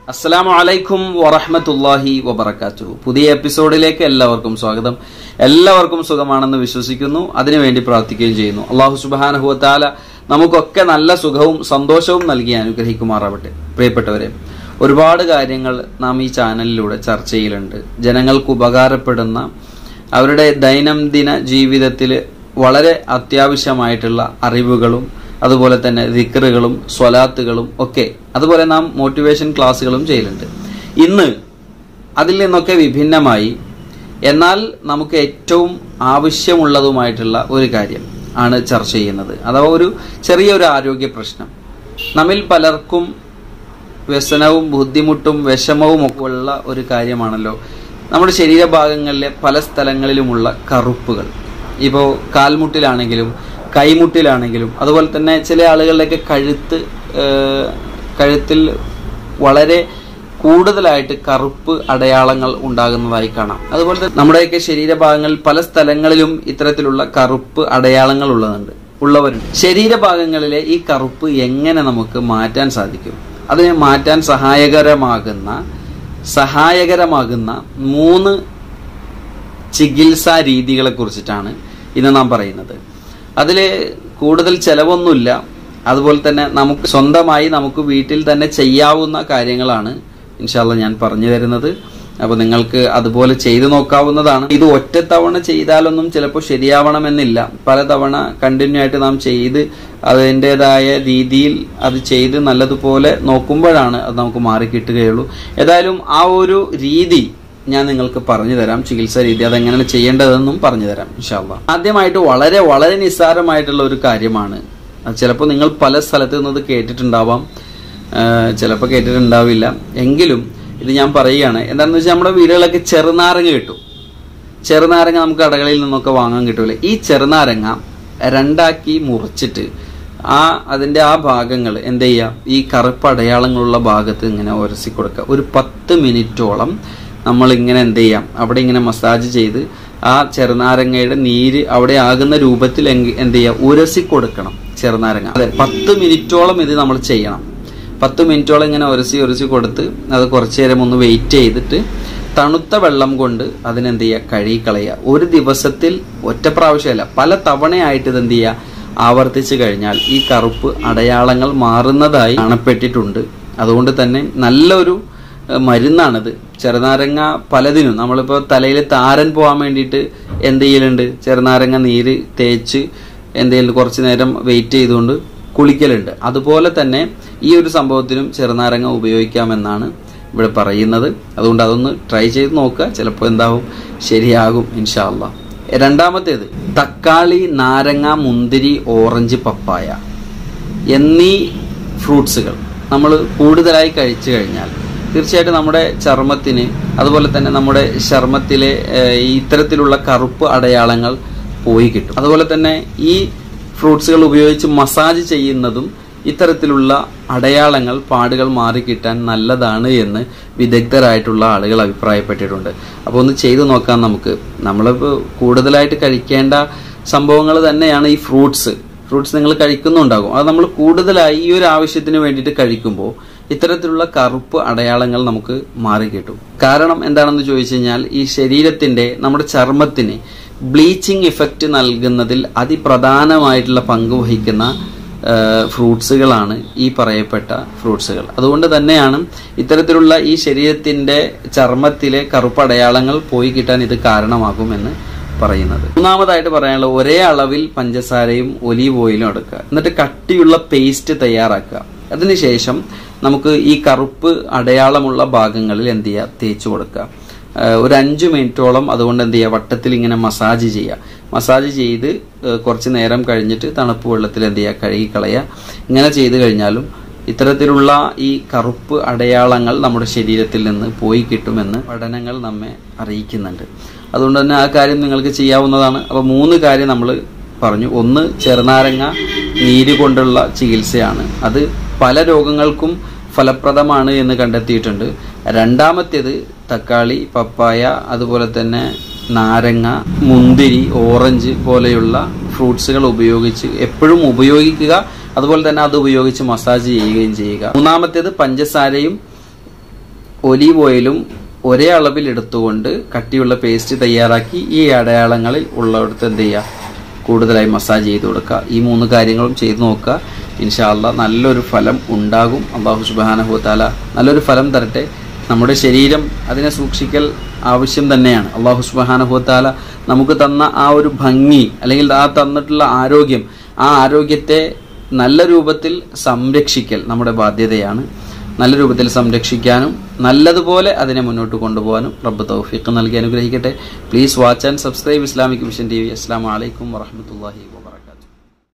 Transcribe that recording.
അസ്സലാമു അലൈക്കും വറഹ്മത്തുള്ളാഹി വബറകാതുഹു പുതിയ എപ്പിസോഡിലേക്ക് എല്ലാവർക്കും സ്വാഗതം എല്ലാവർക്കും സുഖമാണെന്ന് വിശ്വസിക്കുന്നു അതിനുവേണ്ടി പ്രാർത്ഥിക്കുകയും ചെയ്യുന്നു അള്ളാഹു സുബ്ഹാനഹു വതആല നമുക്കൊക്കെ നല്ല സുഖവും സന്തോഷവും നൽകി അനുഗ്രഹിക്കുമാറാവട്ടെ പ്രിയപ്പെട്ടവരെ ഒരുപാട് കാര്യങ്ങൾ നാം ഈ ചാനലിലൂടെ ചർച്ച ചെയ്യലുണ്ട് ജനങ്ങൾക്ക് ഉപകാരപ്പെടുന്ന അവരുടെ ദൈനംദിന ജീവിതത്തിൽ വളരെ അത്യാവശ്യമായിട്ടുള്ള അറിവുകളും അതുപോലെ തന്നെ ദിക്റുകളും സ്വലാത്തുകളും ഒക്കെ അതുപോലെ നാം മോട്ടിവേഷൻ ക്ലാസ്സുകളും ചെയ്യലുണ്ട് ഇന്ന് അതിൽ നിന്നൊക്കെ വിഭിന്നമായി എന്നാൽ നമുക്ക് ഏറ്റവും ആവശ്യമുള്ളതുമായിട്ടുള്ള ഒരു കാര്യം ആണ് ചർച്ച ചെയ്യുന്നത് അഥവാ ഒരു ചെറിയൊരു ആരോഗ്യ പ്രശ്നം നമ്മിൽ പലർക്കും വ്യസനവും ബുദ്ധിമുട്ടും വിഷമവും ഒക്കെ ഉള്ള ഒരു കാര്യമാണല്ലോ നമ്മുടെ ശരീരഭാഗങ്ങളിലെ പല സ്ഥലങ്ങളിലുമുള്ള കറുപ്പുകൾ ഇപ്പോൾ കാൽമുട്ടിലാണെങ്കിലും കൈമുട്ടിലാണെങ്കിലും അതുപോലെ തന്നെ ചില ആളുകളുടെയൊക്കെ കഴുത്ത് ഏഹ്, കഴുത്തിൽ വളരെ കൂടുതലായിട്ട് കറുപ്പ് അടയാളങ്ങൾ ഉണ്ടാകുന്നതായി കാണാം അതുപോലെ തന്നെ നമ്മുടെയൊക്കെ ശരീരഭാഗങ്ങളിൽ പല സ്ഥലങ്ങളിലും ഇത്തരത്തിലുള്ള കറുപ്പ് അടയാളങ്ങൾ ഉള്ളതുണ്ട് ഉള്ളവരുണ്ട് ശരീരഭാഗങ്ങളിലെ ഈ കറുപ്പ് എങ്ങനെ നമുക്ക് മാറ്റാൻ സാധിക്കും അതിനെ മാറ്റാൻ സഹായകരമാകുന്ന സഹായകരമാകുന്ന മൂന്ന് ചികിത്സാ രീതികളെ കുറിച്ചിട്ടാണ് ഇന്ന് നാം പറയുന്നത് അതിൽ കൂടുതൽ ചെലവൊന്നുമില്ല അതുപോലെ തന്നെ നമുക്ക് സ്വന്തമായി നമുക്ക് വീട്ടിൽ തന്നെ ചെയ്യാവുന്ന കാര്യങ്ങളാണ് ഇൻഷാല്ല ഞാൻ പറഞ്ഞു തരുന്നത് അപ്പോൾ നിങ്ങൾക്ക് അതുപോലെ ചെയ്തു നോക്കാവുന്നതാണ് ഇത് ഒറ്റത്തവണ ചെയ്താലൊന്നും ചിലപ്പോൾ ശരിയാവണമെന്നില്ല പല തവണ കണ്ടിന്യൂ ആയിട്ട് നാം ചെയ്ത് അതിൻ്റെതായ രീതിയിൽ അത് ചെയ്ത് നല്ലതുപോലെ നോക്കുമ്പോഴാണ് അത് നമുക്ക് മാറി കിട്ടുകയുള്ളൂ ഏതായാലും ആ ഒരു രീതി ഞാൻ നിങ്ങൾക്ക് പറഞ്ഞു തരാം ചികിത്സാ രീതി അതെങ്ങനെയാണ് ചെയ്യേണ്ടതെന്നും പറഞ്ഞു തരാം ഇൻഷാല്ല ആദ്യമായിട്ട് വളരെ വളരെ നിസ്സാരമായിട്ടുള്ള ഒരു കാര്യമാണ് അത് ചിലപ്പോൾ നിങ്ങൾ പല സ്ഥലത്ത് നിന്നത് കേട്ടിട്ടുണ്ടാവാം ചിലപ്പോൾ കേട്ടിട്ടുണ്ടാവില്ല എങ്കിലും ഇത് ഞാൻ പറയുകയാണ് എന്താണെന്ന് വെച്ചാൽ നമ്മുടെ വീടുകളിലൊക്കെ ചെറുനാരങ്ങ കിട്ടും ചെറുനാരങ്ങ നമുക്ക് കടകളിൽ നിന്നൊക്കെ വാങ്ങാൻ കിട്ടൂലേ ഈ ചെറുനാരങ്ങ രണ്ടാക്കി മുറിച്ചിട്ട് ആ അതിന്റെ ആ ഭാഗങ്ങൾ എന്ത് ചെയ്യുക ഈ കറുപ്പ് അടയാളങ്ങളുള്ള ഭാഗത്ത് ഇങ്ങനെ ഉരസി കൊടുക്കുക ഒരു പത്ത് മിനിറ്റോളം നമ്മൾ ഇങ്ങനെ എന്ത് ചെയ്യാം അവിടെ ഇങ്ങനെ മസാജ് ചെയ്ത് ആ ചെറുനാരങ്ങയുടെ നീര് അവിടെ ആകുന്ന രൂപത്തിൽ എങ്കി- എന്ത് ചെയ്യുക ഉരസി കൊടുക്കണം ചെറുനാരങ്ങ അതെ പത്ത് മിനിറ്റോളം ഇത് നമ്മൾ ചെയ്യണം പത്ത് മിനിറ്റോളം ഇങ്ങനെ ഉരസി ഉരസി കൊടുത്ത് അത് കുറച്ചു നേരം ഒന്ന് വെയിറ്റ് ചെയ്തിട്ട് തണുത്ത വെള്ളം കൊണ്ട് അതിനെന്ത് ചെയ്യുക കഴുകി കളയുക ഒരു ദിവസത്തിൽ ഒറ്റ പ്രാവശ്യമല്ല പല തവണയായിട്ട് ഇത് എന്ത് ചെയ്യുക ആവർത്തിച്ചു കഴിഞ്ഞാൽ ഈ കറുപ്പ് അടയാളങ്ങൾ മാറുന്നതായി കാണപ്പെട്ടിട്ടുണ്ട് അതുകൊണ്ട് തന്നെ നല്ലൊരു ഏഹ്, മരുന്നാണിത് ചെറുനാരങ്ങ പലതിനും നമ്മളിപ്പോൾ തലയിൽ താരൻ പോകാൻ വേണ്ടിയിട്ട് എന്ത് ചെയ്യലുണ്ട് ചെറുനാരങ്ങ നീര് തേച്ച് എന്തെങ്കിലും കുറച്ച് നേരം വെയിറ്റ് ചെയ്തുകൊണ്ട് കുളിക്കലുണ്ട് അതുപോലെ തന്നെ ഈ ഒരു സംഭവത്തിനും ചെറുനാരങ്ങ ഉപയോഗിക്കാമെന്നാണ് ഇവിടെ പറയുന്നത് അതുകൊണ്ട് അതൊന്ന് ട്രൈ ചെയ്ത് നോക്കുക ചിലപ്പോൾ എന്താവും ശരിയാകും ഇൻഷാല്ല രണ്ടാമത്തേത് തക്കാളി നാരങ്ങ മുന്തിരി ഓറഞ്ച് പപ്പായ എന്നീ ഫ്രൂട്ട്സുകൾ നമ്മൾ കൂടുതലായി കഴിച്ചു കഴിഞ്ഞാൽ തീർച്ചയായിട്ടും നമ്മുടെ ചർമ്മത്തിന് അതുപോലെ തന്നെ നമ്മുടെ ചർമ്മത്തിലെ ഏഹ്, ഈ ഇത്തരത്തിലുള്ള കറുപ്പ് അടയാളങ്ങൾ പോയി കിട്ടും അതുപോലെ തന്നെ ഈ ഫ്രൂട്ട്സുകൾ ഉപയോഗിച്ച് മസാജ് ചെയ്യുന്നതും ഇത്തരത്തിലുള്ള അടയാളങ്ങൾ പാടുകൾ മാറിക്കിട്ടാൻ നല്ലതാണ് എന്ന് വിദഗ്ധരായിട്ടുള്ള ആളുകൾ അഭിപ്രായപ്പെട്ടിട്ടുണ്ട് അപ്പോൾ ഒന്ന് ചെയ്തു നോക്കാം നമുക്ക് നമ്മളിപ്പോൾ കൂടുതലായിട്ട് കഴിക്കേണ്ട സംഭവങ്ങൾ തന്നെയാണ് ഈ ഫ്രൂട്ട്സ് ഫ്രൂട്ട്സ് നിങ്ങൾ കഴിക്കുന്നുണ്ടാകും അത് നമ്മൾ കൂടുതലായി ഈ ഒരു ആവശ്യത്തിന് വേണ്ടിയിട്ട് കഴിക്കുമ്പോൾ ഇത്തരത്തിലുള്ള കറുപ്പ് അടയാളങ്ങൾ നമുക്ക് മാറി കിട്ടും കാരണം എന്താണെന്ന് ചോദിച്ചു കഴിഞ്ഞാൽ ഈ ശരീരത്തിന്റെ നമ്മുടെ ചർമ്മത്തിന് ബ്ലീച്ചിങ് ഇഫക്റ്റ് നൽകുന്നതിൽ അതിപ്രധാനമായിട്ടുള്ള പങ്ക് വഹിക്കുന്ന ഫ്രൂട്ട്സുകളാണ് ഈ പറയപ്പെട്ട ഫ്രൂട്ട്സുകൾ അതുകൊണ്ട് തന്നെയാണ് ഇത്തരത്തിലുള്ള ഈ ശരീരത്തിന്റെ ചർമ്മത്തിലെ കറുപ്പടയാളങ്ങൾ പോയി കിട്ടാൻ ഇത് കാരണമാകുമെന്ന് പറയുന്നത് മൂന്നാമതായിട്ട് പറയാനുള്ള ഒരേ അളവിൽ പഞ്ചസാരയും ഒലീവ് ഓയിലും എടുക്കുക എന്നിട്ട് കട്ടിയുള്ള പേസ്റ്റ് തയ്യാറാക്കുക അതിനുശേഷം നമുക്ക് ഈ കറുപ്പ് അടയാളമുള്ള ഭാഗങ്ങളിൽ എന്ത് ചെയ്യുക തേച്ച് കൊടുക്കുക ഏഹ് ഒരു അഞ്ച് മിനിറ്റോളം അതുകൊണ്ട് എന്ത് ചെയ്യുക വട്ടത്തിൽ ഇങ്ങനെ മസാജ് ചെയ്യുക മസാജ് ചെയ്ത് ഏഹ് കുറച്ച് നേരം കഴിഞ്ഞിട്ട് തണുപ്പ് വെള്ളത്തിൽ എന്ത് ചെയ്യുക കഴുകി കളയുക ഇങ്ങനെ ചെയ്ത് കഴിഞ്ഞാലും ഇത്തരത്തിലുള്ള ഈ കറുപ്പ് അടയാളങ്ങൾ നമ്മുടെ ശരീരത്തിൽ നിന്ന് പോയി കിട്ടുമെന്ന് പഠനങ്ങൾ നമ്മെ അറിയിക്കുന്നുണ്ട് അതുകൊണ്ട് തന്നെ ആ കാര്യം നിങ്ങൾക്ക് ചെയ്യാവുന്നതാണ് അപ്പോൾ മൂന്ന് കാര്യം നമ്മൾ പറഞ്ഞു ഒന്ന് ചെറുനാരങ്ങ നീര് കൊണ്ടുള്ള ചികിത്സയാണ് അത് പല രോഗങ്ങൾക്കും ഫലപ്രദമാണ് എന്ന് കണ്ടെത്തിയിട്ടുണ്ട് രണ്ടാമത്തേത് തക്കാളി പപ്പായ അതുപോലെ തന്നെ നാരങ്ങ മുന്തിരി ഓറഞ്ച് പോലെയുള്ള ഫ്രൂട്ട്സുകൾ ഉപയോഗിച്ച് എപ്പോഴും ഉപയോഗിക്കുക അതുപോലെ തന്നെ അത് ഉപയോഗിച്ച് മസാജ് ചെയ്യുകയും ചെയ്യുക മൂന്നാമത്തേത് പഞ്ചസാരയും ഒലീവ് ഓയിലും ഒരേ അളവിൽ എടുത്തുകൊണ്ട് കട്ടിയുള്ള പേസ്റ്റ് തയ്യാറാക്കി ഈ അടയാളങ്ങളിൽ ഉള്ളിടത്ത് എന്ത് ചെയ്യുക കൂടുതലായി മസാജ് ചെയ്ത് കൊടുക്കുക ഈ മൂന്ന് കാര്യങ്ങളും ചെയ്തു നോക്കുക ഇൻഷാല്ല നല്ലൊരു ഫലം ഉണ്ടാകും അള്ളാഹു സുബാനഹുത്താല നല്ലൊരു ഫലം തരട്ടെ നമ്മുടെ ശരീരം അതിനെ സൂക്ഷിക്കൽ ആവശ്യം തന്നെയാണ് അള്ളാഹു സുബാനഹുത്താല നമുക്ക് തന്ന ആ ഒരു ഭംഗി അല്ലെങ്കിൽ ആ തന്നിട്ടുള്ള ആരോഗ്യം ആ ആരോഗ്യത്തെ നല്ല രൂപത്തിൽ സംരക്ഷിക്കൽ നമ്മുടെ ബാധ്യതയാണ് നല്ല രൂപത്തിൽ സംരക്ഷിക്കാനും നല്ലതുപോലെ അതിനെ മുന്നോട്ട് കൊണ്ടുപോകാനും റബ്ബ് തൗഫീഖ് നൽകി അനുഗ്രഹിക്കട്ടെ please watch and subscribe Islamic mission T V അസ്സാം വലൈക്കും വറഹമത്തല്ലാഹി